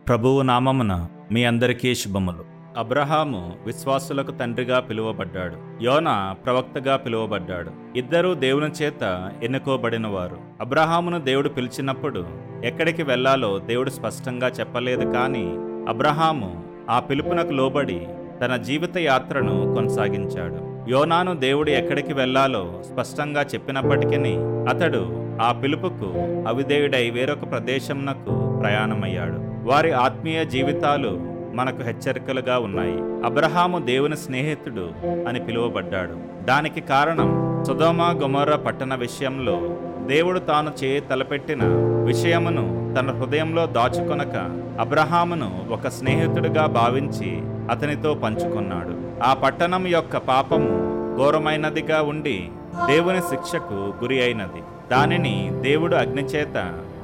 ప్రభువు నామమున మీ అందరికీ శుభములు అబ్రహాము విశ్వాసులకు తండ్రిగా పిలువబడ్డాడు యోన ప్రవక్తగా పిలువబడ్డాడు ఇద్దరూ దేవుని చేత ఎన్నుకోబడిన వారు అబ్రహామును దేవుడు పిలిచినప్పుడు ఎక్కడికి వెళ్ళాలో దేవుడు స్పష్టంగా చెప్పలేదు కానీ అబ్రహాము ఆ పిలుపునకు లోబడి తన జీవిత యాత్రను కొనసాగించాడు యోనాను దేవుడు ఎక్కడికి వెళ్ళాలో స్పష్టంగా చెప్పినప్పటికీ అతడు ఆ పిలుపుకు అవిధేయుడై వేరొక ప్రదేశంనకు ప్రయాణమయ్యాడు వారి ఆత్మీయ జీవితాలు మనకు హెచ్చరికలుగా ఉన్నాయి అబ్రహాము దేవుని స్నేహితుడు అని పిలువబడ్డాడు దానికి కారణం సుధోమ గొమొర్ర పట్టణ విషయంలో దేవుడు తాను చేయి తలపెట్టిన విషయమును తన హృదయంలో దాచుకొనక అబ్రహామును ఒక స్నేహితుడిగా భావించి అతనితో పంచుకున్నాడు ఆ పట్టణం యొక్క పాపము ఘోరమైనదిగా ఉండి దేవుని శిక్షకు గురి అయినది దానిని దేవుడు అగ్నిచేత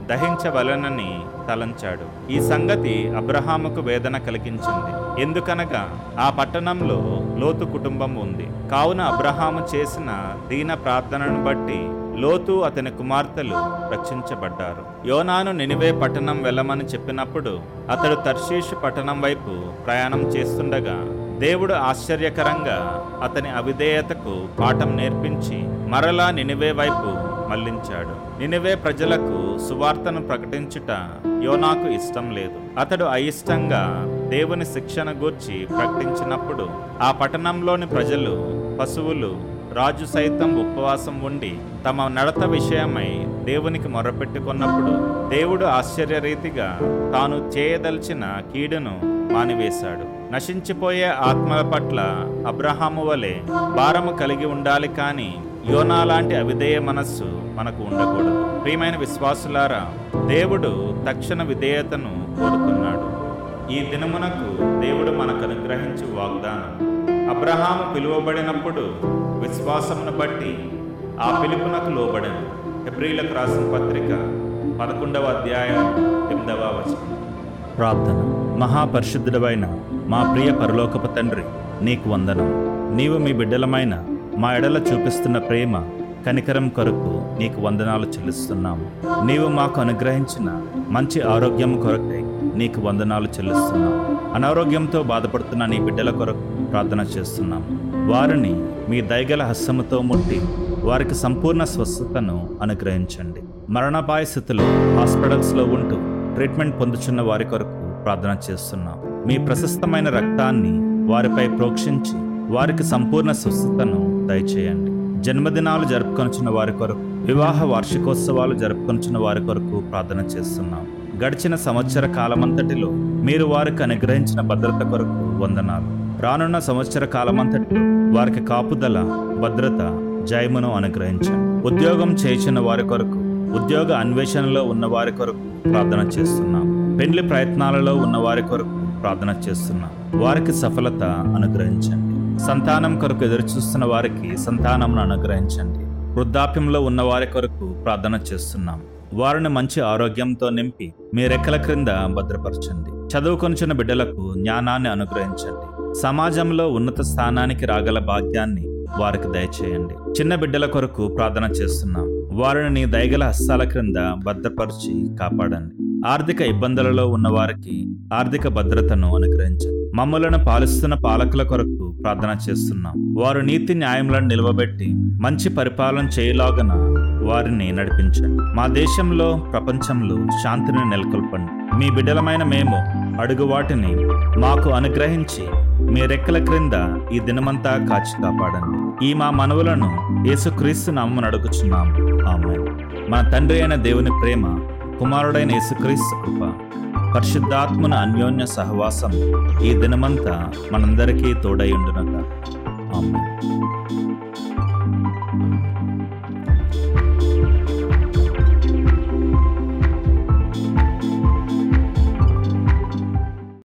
దహించవలనని తలంచాడు ఈ సంగతి అబ్రహాముకు వేదన కలిగించింది ఎందుకనగా ఆ పట్టణంలో లోతు కుటుంబం ఉంది కావున అబ్రహాము చేసిన దీన ప్రార్థనను బట్టి లోతు అతని కుమార్తెలు రక్షించబడ్డారు యోనాను నినివే పట్టణం వెళ్ళమని చెప్పినప్పుడు అతడు తర్షీషు పట్టణం వైపు ప్రయాణం చేస్తుండగా దేవుడు ఆశ్చర్యకరంగా అతని అవిధేయతకు పాఠం నేర్పించి మరలా నినివే వైపు మళ్లించాడు నినివే ప్రజలకు సువార్తను ప్రకటించుట యోనాకు ఇష్టం లేదు అతడు అయిష్టంగా దేవుని శిక్షణ గూర్చి ప్రకటించినప్పుడు ఆ పట్టణంలోని ప్రజలు పశువులు రాజు సైతం ఉపవాసం ఉండి తమ నడత విషయమై దేవునికి మొరపెట్టుకున్నప్పుడు దేవుడు ఆశ్చర్యరీతిగా తాను చేయదలిచిన కీడును మానివేశాడు నశించిపోయే ఆత్మల పట్ల అబ్రహాము వలె భారము కలిగి ఉండాలి కానీ యోనా లాంటి అవిధేయ మనస్సు మనకు ఉండకూడదు ప్రియమైన విశ్వాసులారా దేవుడు తక్షణ విధేయతను కోరుతున్నాడు ఈ దినమునకు దేవుడు మనకు అనుగ్రహించు వాగ్దానం అబ్రహాము పిలువబడినప్పుడు విశ్వాసమును బట్టి ఆ పిలుపునకు లోబడను హెబ్రిలకు రాసిన పత్రిక పదకొండవ అధ్యాయం ఎనిమిదవ వచనం ప్రార్థన మహాపరిశుద్ధుడవైన మా ప్రియ పరలోకపు తండ్రి నీకు వందనం నీవు మీ బిడ్డలమైన మా ఎడల చూపిస్తున్న ప్రేమ కనికరం కొరకు నీకు వందనాలు చెల్లిస్తున్నాము నీవు మాకు అనుగ్రహించిన మంచి ఆరోగ్యం కొరకై నీకు వందనాలు చెల్లిస్తున్నాము అనారోగ్యంతో బాధపడుతున్న నీ బిడ్డల కొరకు ప్రార్థన చేస్తున్నాము వారిని మీ దయగల హస్తముతో ముట్టి వారికి సంపూర్ణ స్వస్థతను అనుగ్రహించండి మరణపాయ స్థితిలో హాస్పిటల్స్లో ఉంటూ ట్రీట్మెంట్ పొందుచున్న వారి కొరకు ప్రార్థన చేస్తున్నాం మీ ప్రశస్తమైన రక్తాన్ని వారిపై ప్రోక్షించి వారికి సంపూర్ణ స్వస్థతను దయచేయండి జన్మదినాలు జరుపుకొనుచున్న వారి కొరకు వివాహ వార్షికోత్సవాలు జరుపుకొనుచున్న వారి కొరకు ప్రార్థన చేస్తున్నాం గడిచిన సంవత్సర కాలమంతటిలో మీరు వారికి అనుగ్రహించిన భద్రత కొరకు వందనాలు రానున్న సంవత్సర కాలమంతటిలో వారికి కాపుదల భద్రత జయమును అనుగ్రహించండి ఉద్యోగం చేసిన వారి కొరకు ఉద్యోగ అన్వేషణలో ఉన్న వారి కొరకు ప్రార్థన చేస్తున్నాం పెండ్లి ప్రయత్నాలలో ఉన్న వారి కొరకు ప్రార్థన చేస్తున్నాం వారికి సఫలత అనుగ్రహించండి సంతానం కొరకు ఎదురు చూస్తున్న వారికి సంతానమును అనుగ్రహించండి వృద్ధాప్యంలో ఉన్న వారి కొరకు ప్రార్థన చేస్తున్నాం వారిని మంచి ఆరోగ్యంతో నింపి మీ రెక్కల క్రింద భద్రపరచండి చదువుకొనిచిన బిడ్డలకు జ్ఞానాన్ని అనుగ్రహించండి సమాజంలో ఉన్నత స్థానానికి రాగల భాగ్యాన్ని వారికి దయచేయండి చిన్న బిడ్డల కొరకు ప్రార్థన చేస్తున్నాం వారిని నీ దయగల హస్తాల క్రింద భద్రపరిచి కాపాడండి ఆర్థిక ఇబ్బందులలో ఉన్న వారికి ఆర్థిక భద్రతను అనుగ్రహించండి మమ్మలను పాలిస్తున్న పాలకుల కొరకు ప్రార్థన చేస్తున్నాం వారు నీతి న్యాయములను నిలవబెట్టి మంచి పరిపాలన చేయలాగన వారిని నడిపించండి మా దేశంలో ప్రపంచంలో శాంతిని నెలకొల్పండి మీ బిడ్డలమైన మేము అడుగు వాటిని మాకు అనుగ్రహించి మీ రెక్కల క్రింద ఈ దినమంతా కాచి కాపాడండి ఈ మా మనవులను యేసుక్రీస్తు నామమున అడుగుచున్నాము ఆమె మన తండ్రి అయిన దేవుని ప్రేమ కుమారుడైన యేసుక్రీస్తు కృప పరిశుద్ధాత్మన అన్యోన్య సహవాసం ఈ దినమంతా మనందరికీ తోడై ఉండునక ఆమె